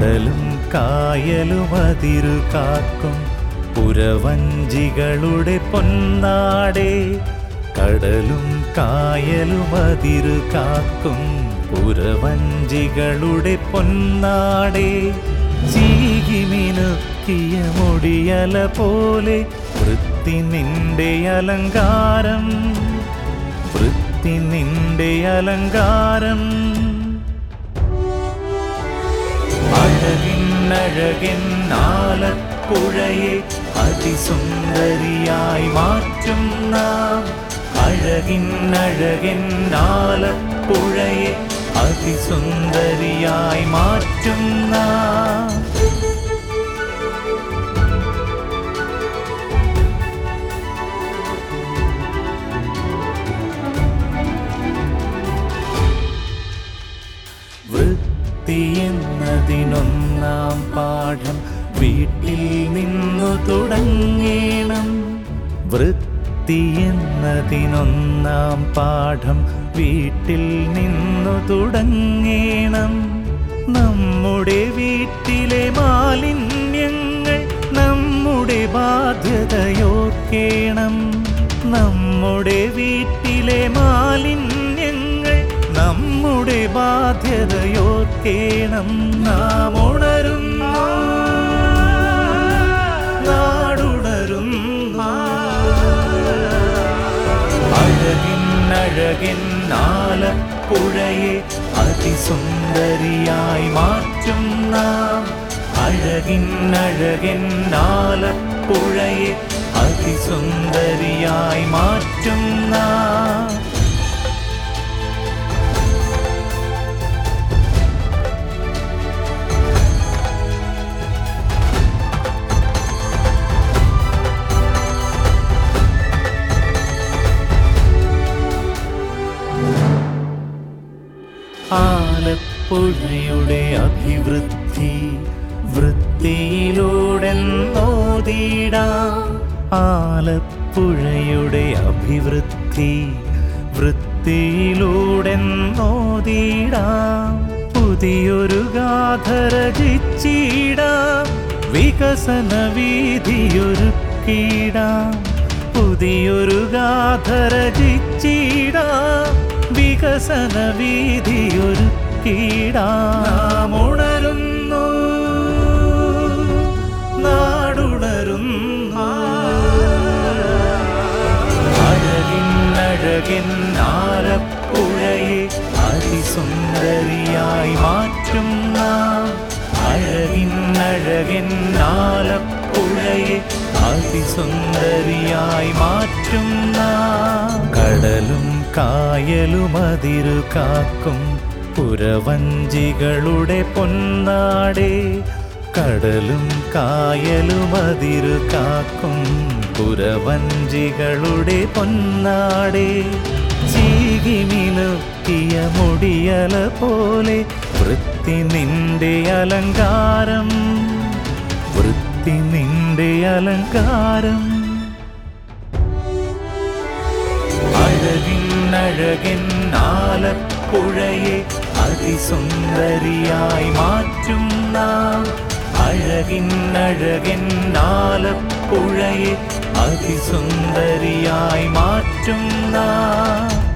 കടലും കായലും അതിരു കാക്കും പുരവഞ്ചികളുടെ പൊന്നാടേ കടലും കായലും അതിരു കാക്കും പുരവഞ്ചികളുടെ പൊന്നാടേ ചീകി മിനുക്കിയ മുടിയല പോലെ വൃത്തി നിന്റെ അലങ്കാരം വൃത്തി നിന്റെ അലങ്കാരം അഴകിന്നഴകിൻ ആലപ്പുഴയെ അതിസുന്ദരിയായി മാറ്റും നാം അഴകിന്നഴകിൻ ആലപ്പുഴയെ അതിസുന്ദരിയായി മാറ്റും നാം വൃത്തിയെന്നതിനൊന്നാം പാഠം വീട്ടിൽ നിന്നു തുടങ്ങേണം വൃത്തിയെന്നതിനൊന്നാം പാഠം വീട്ടിൽ നിന്നു തുടങ്ങേണം നമ്മുടെ വീട്ടിലെ മാലിന്യങ്ങൾ നമ്മുടെ ബാധ്യതയോർക്കേണം നമ്മുടെ വീട്ടിലെ മാലിന്യങ്ങൾ നമ്മുടെ ബാധ്യതയോർക്കേണം നാം ഉണരുന്നു നാടുണരുന്നു അഴകിന്നഴകിൻ ആലപ്പുഴയെ അതിസുന്ദരിയായി മാറ്റും നാം അഴകിന്നഴകിൻ ആലപ്പുഴയെ അതിസുന്ദരിയായി മാറ്റും നാം ആലപ്പുഴയുടെ അഭിവൃദ്ധി വൃത്തിയിലൂടെ നോതിടാം ആലപ്പുഴയുടെ അഭിവൃദ്ധി വൃത്തിയിലൂടെ നോതിടാം പുതിയൊരു ഗാഥ രചിച്ചിടാം വികസന വീതിയൊരുക്കിടാം പുതിയൊരു ഗാഥ രചിച്ചിടാം വികസന വീതിയൊരുക്കിടാം ഉണരുന്നു നാടുണരുന്നു അഴകിന്നഴകിൻ ആലപ്പുഴയെ അതിസുന്ദരിയായി മാറ്റും നാം അഴകിന്നഴകിൻ ആലപ്പുഴയെ അതിസുന്ദരിയായി മാറ്റും നാം കടലും കായലും അതിരു കാക്കും പുരവഞ്ചികളുടെ പൊന്നാടേ കടലും കായലും അതിരു കാക്കും പുരവഞ്ചികളുടെ പൊന്നാടേ ചീകി മിനുക്കിയ മുടിയല പോലെ വൃത്തി നിന്റെ അലങ്കാരം വൃത്തി നിന്റെ അലങ്കാരം അഴകിന്നഴകിൻ ആലപ്പുഴയെ അതിസുന്ദരിയായി മാറ്റും നാം അഴകിന്നഴകിൻ ആലപ്പുഴയെ അതിസുന്ദരിയായി മാറ്റും നാം